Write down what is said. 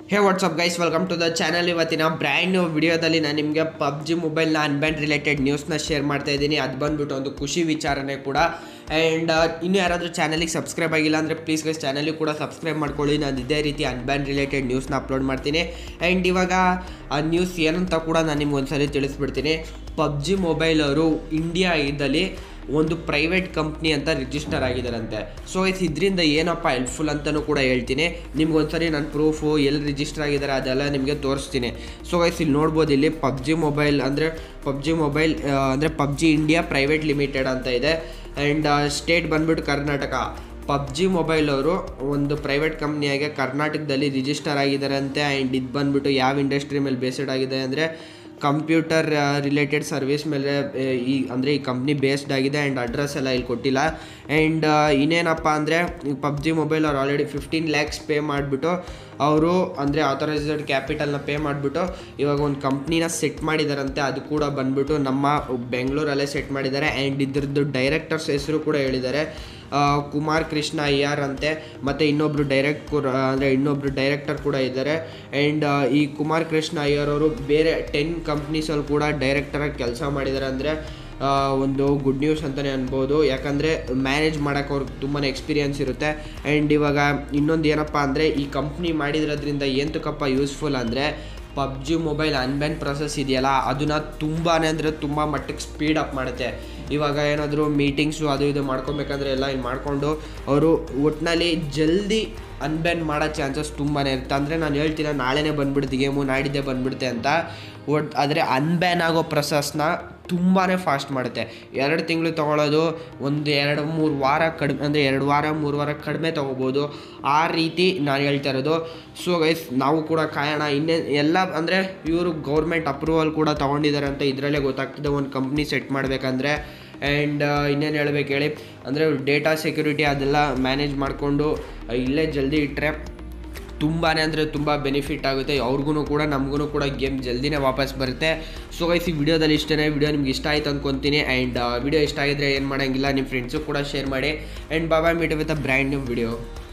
hey what's up guys welcome to the channel ಇವತ್ತಿನ brand new ವಿಡಿಯೋದಲ್ಲಿ ನಾನು ನಿಮಗೆ ಪಬ್ಜಿ ಮೊಬೈಲ್ನ ಅನ್ಬ್ಯಾಂಡ್ ರಿಲೇಟೆಡ್ ನ್ಯೂಸ್ನ ಶೇರ್ ಮಾಡ್ತಾ ಇದ್ದೀನಿ ಅದು ಬಂದ್ಬಿಟ್ಟು ಒಂದು ಖುಷಿ ವಿಚಾರನೇ ಕೂಡ ಆ್ಯಂಡ್ ಇನ್ನೂ ಯಾರಾದರೂ ಚಾನಲಿಗೆ ಸಬ್ಸ್ಕ್ರೈಬ್ ಆಗಿಲ್ಲ ಅಂದರೆ ಪ್ಲೀಸ್ ಗೈಸ್ ಚಾನಲಿಗೆ ಕೂಡ ಸಬ್ಸ್ಕ್ರೈಬ್ ಮಾಡ್ಕೊಳ್ಳಿ ನಾನು ಇದೇ ರೀತಿ ಅನ್ಬ್ಯಾಂಡ್ ರಿಲೇಟೆಡ್ ನ್ಯೂಸ್ನ ಅಪ್ಲೋಡ್ ಮಾಡ್ತೀನಿ ಆ್ಯಂಡ್ ಇವಾಗ ಆ ನ್ಯೂಸ್ ಏನಂತ ಕೂಡ ನಾನು ನಿಮ್ಗೆ ಒಂದ್ಸಲಿ ತಿಳಿಸ್ಬಿಡ್ತೀನಿ ಪಬ್ಜಿ ಮೊಬೈಲ್ ಅವರು ಇಂಡಿಯಾ ಇದ್ದಲ್ಲಿ ಒಂದು ಪ್ರೈವೇಟ್ ಕಂಪ್ನಿ ಅಂತ ರಿಜಿಸ್ಟರ್ ಆಗಿದ್ದಾರಂತೆ ಸೊ ಇಸ್ ಇದರಿಂದ ಏನಪ್ಪ ಹೆಲ್ಪ್ಫುಲ್ ಅಂತಲೂ ಕೂಡ ಹೇಳ್ತೀನಿ ನಿಮ್ಗೆ ಒಂದ್ಸರಿ ನನ್ನ ಪ್ರೂಫು ಎಲ್ಲಿ ರಿಜಿಸ್ಟರ್ ಆಗಿದ್ದಾರೆ ಅದೆಲ್ಲ ನಿಮಗೆ ತೋರಿಸ್ತೀನಿ ಸೊ ಗೈಸ್ ಇಲ್ಲಿ ನೋಡ್ಬೋದು ಇಲ್ಲಿ ಪಬ್ಜಿ ಮೊಬೈಲ್ ಅಂದರೆ ಪಬ್ಜಿ ಮೊಬೈಲ್ ಅಂದರೆ ಪಬ್ಜಿ ಇಂಡಿಯಾ ಪ್ರೈವೇಟ್ ಲಿಮಿಟೆಡ್ ಅಂತ ಇದೆ ಆ್ಯಂಡ್ ಸ್ಟೇಟ್ ಬಂದ್ಬಿಟ್ಟು ಕರ್ನಾಟಕ ಪಬ್ಜಿ ಮೊಬೈಲ್ ಅವರು ಒಂದು ಪ್ರೈವೇಟ್ ಕಂಪ್ನಿಯಾಗೆ ಕರ್ನಾಟಕದಲ್ಲಿ ರಿಜಿಸ್ಟರ್ ಆಗಿದ್ದಾರೆ ಅಂತೆ ಆ್ಯಂಡ್ ಇದು ಬಂದ್ಬಿಟ್ಟು ಯಾವ ಇಂಡಸ್ಟ್ರಿ ಮೇಲೆ ಬೇಸ್ಡ್ ಆಗಿದೆ ಅಂದರೆ ಕಂಪ್ಯೂಟರ್ ರಿಲೇಟೆಡ್ ಸರ್ವಿಸ್ ಮೇಲೆ ಆ, ಈ ಅಂದರೆ ಈ ಕಂಪ್ನಿ ಬೇಸ್ಡ್ ಆಗಿದೆ ಆ್ಯಂಡ್ ಅಡ್ರೆಸ್ ಎಲ್ಲ ಇಲ್ಲಿ ಕೊಟ್ಟಿಲ್ಲ ಆ್ಯಂಡ್ ಇನ್ನೇನಪ್ಪ ಅಂದರೆ ಪಬ್ಜಿ ಮೊಬೈಲ್ ಅವ್ರು ಆಲ್ರೆಡಿ ಫಿಫ್ಟೀನ್ ಲ್ಯಾಕ್ಸ್ ಪೇ ಮಾಡಿಬಿಟ್ಟು ಅವರು ಅಂದರೆ ಆಥರೈಸ್ಡ್ ಕ್ಯಾಪಿಟಲ್ನ ಪೇ ಮಾಡಿಬಿಟ್ಟು ಇವಾಗ ಒಂದು ಕಂಪ್ನಿನ ಸೆಟ್ ಮಾಡಿದಾರಂತೆ ಅದು ಕೂಡ ಬಂದ್ಬಿಟ್ಟು ನಮ್ಮ ಬೆಂಗಳೂರಲ್ಲೇ ಸೆಟ್ ಮಾಡಿದ್ದಾರೆ ಆ್ಯಂಡ್ ಇದ್ರದ್ದು ಡೈರೆಕ್ಟರ್ಸ್ ಹೆಸರು ಕೂಡ ಹೇಳಿದ್ದಾರೆ ಆ, ಕುಮಾರ್ ಕೃಷ್ಣ ಅಯ್ಯಾರ್ ಅಂತೆ ಮತ್ತು ಇನ್ನೊಬ್ಬರು ಡೈರೆಕ್ಟ್ ಅಂದರೆ ಇನ್ನೊಬ್ಬರು ಡೈರೆಕ್ಟರ್ ಕೂಡ ಇದ್ದಾರೆ ಆ್ಯಂಡ್ ಈ ಕುಮಾರ್ ಕೃಷ್ಣ ಅಯ್ಯರ್ ಅವರು ಬೇರೆ ಟೆನ್ ಕಂಪ್ನೀಸಲ್ಲಿ ಕೂಡ ಡೈರೆಕ್ಟರಾಗಿ ಕೆಲಸ ಮಾಡಿದ್ದಾರೆ ಅಂದರೆ ಒಂದು ಗುಡ್ ನ್ಯೂಸ್ ಅಂತಲೇ ಅನ್ಬೋದು ಯಾಕಂದರೆ ಮ್ಯಾನೇಜ್ ಮಾಡೋಕ್ಕೆ ಅವ್ರಿಗೆ ತುಂಬಾ ಎಕ್ಸ್ಪೀರಿಯನ್ಸ್ ಇರುತ್ತೆ ಆ್ಯಂಡ್ ಇವಾಗ ಇನ್ನೊಂದು ಏನಪ್ಪ ಅಂದರೆ ಈ ಕಂಪ್ನಿ ಮಾಡಿರೋದ್ರಿಂದ ಎಂತಕ್ಕಪ್ಪ ಯೂಸ್ಫುಲ್ ಅಂದರೆ ಪಬ್ಜಿ ಮೊಬೈಲ್ ಅನ್ಬ್ಯಾನ್ ಪ್ರೊಸೆಸ್ ಇದೆಯಲ್ಲ ಅದನ್ನ ತುಂಬಾ ಅಂದರೆ ತುಂಬ ಮಟ್ಟಕ್ಕೆ ಸ್ಪೀಡ್ ಅಪ್ ಮಾಡುತ್ತೆ ಇವಾಗ ಏನಾದರೂ ಮೀಟಿಂಗ್ಸು ಅದು ಇದು ಮಾಡ್ಕೊಬೇಕಂದ್ರೆ ಎಲ್ಲ ಇಲ್ಲಿ ಮಾಡಿಕೊಂಡು ಅವರು ಒಟ್ಟಿನಲ್ಲಿ ಜಲ್ದಿ ಅನ್ಬ್ಯಾನ್ ಮಾಡೋ ಚಾನ್ಸಸ್ ತುಂಬಾ ಇರುತ್ತೆ ಅಂದರೆ ನಾನು ಹೇಳ್ತೀನಿ ನಾಳೆನೇ ಬಂದ್ಬಿಡುತ್ತೆ ಗೇಮು ನಾಡಿದ್ದೇ ಬಂದ್ಬಿಡುತ್ತೆ ಅಂತ ಒಟ್ ಆದರೆ ಅನ್ಬ್ಯಾನ್ ಆಗೋ ಪ್ರೊಸೆಸ್ನ ತುಂಬಾ ಫಾಸ್ಟ್ ಮಾಡುತ್ತೆ ಎರಡು ತಿಂಗಳು ತೊಗೊಳೋದು ಒಂದು ಎರಡು ಮೂರು ವಾರ ಕಡಿಮೆ ಅಂದರೆ ಎರಡು ವಾರ ಮೂರು ವಾರ ಕಡಿಮೆ ತೊಗೋಬೋದು ಆ ರೀತಿ ನಾನು ಹೇಳ್ತಾ ಇರೋದು ಸೊ ಗೈಸ್ ನಾವು ಕೂಡ ಕಾಯೋಣ ಇನ್ನೇ ಎಲ್ಲ ಅಂದರೆ ಇವರು ಗೌರ್ಮೆಂಟ್ ಅಪ್ರೂವಲ್ ಕೂಡ ತೊಗೊಂಡಿದ್ದಾರೆ ಅಂತ ಇದರಲ್ಲೇ ಗೊತ್ತಾಗ್ತದೆ ಒಂದು ಕಂಪ್ನಿ ಸೆಟ್ ಮಾಡಬೇಕಂದ್ರೆ ಆ್ಯಂಡ್ ಇನ್ನೇನು ಹೇಳ್ಬೇಕು ಹೇಳಿ ಅಂದರೆ ಡೇಟಾ ಸೆಕ್ಯೂರಿಟಿ ಅದೆಲ್ಲ ಮ್ಯಾನೇಜ್ ಮಾಡಿಕೊಂಡು ಇಲ್ಲೇ ಜಲ್ದಿ ಇಟ್ಟರೆ ತುಂಬಾ ಅಂದರೆ ತುಂಬ ಬೆನಿಫಿಟ್ ಆಗುತ್ತೆ ಅವ್ರಿಗೂ ಕೂಡ ನಮಗೂ ಕೂಡ ಗೇಮ್ ಜಲ್ದಿನೇ ವಾಪಸ್ ಬರುತ್ತೆ ಸೊ ಗೈಸ್ ಈ ವಿಡಿಯೋದಲ್ಲಿ ಇಷ್ಟೇ ವಿಡಿಯೋ ನಿಮ್ಗೆ ಇಷ್ಟ ಆಯ್ತು ಅಂದ್ಕೊತೀನಿ ಆ್ಯಂಡ್ ವಿಡಿಯೋ ಇಷ್ಟ ಆಗಿದ್ರೆ ಏನು ಮಾಡೋಂಗಿಲ್ಲ ನಿಮ್ಮ ಫ್ರೆಂಡ್ಸು ಕೂಡ ಶೇರ್ ಮಾಡಿ ಆ್ಯಂಡ್ ಬಾಬಾ meet with a brand new video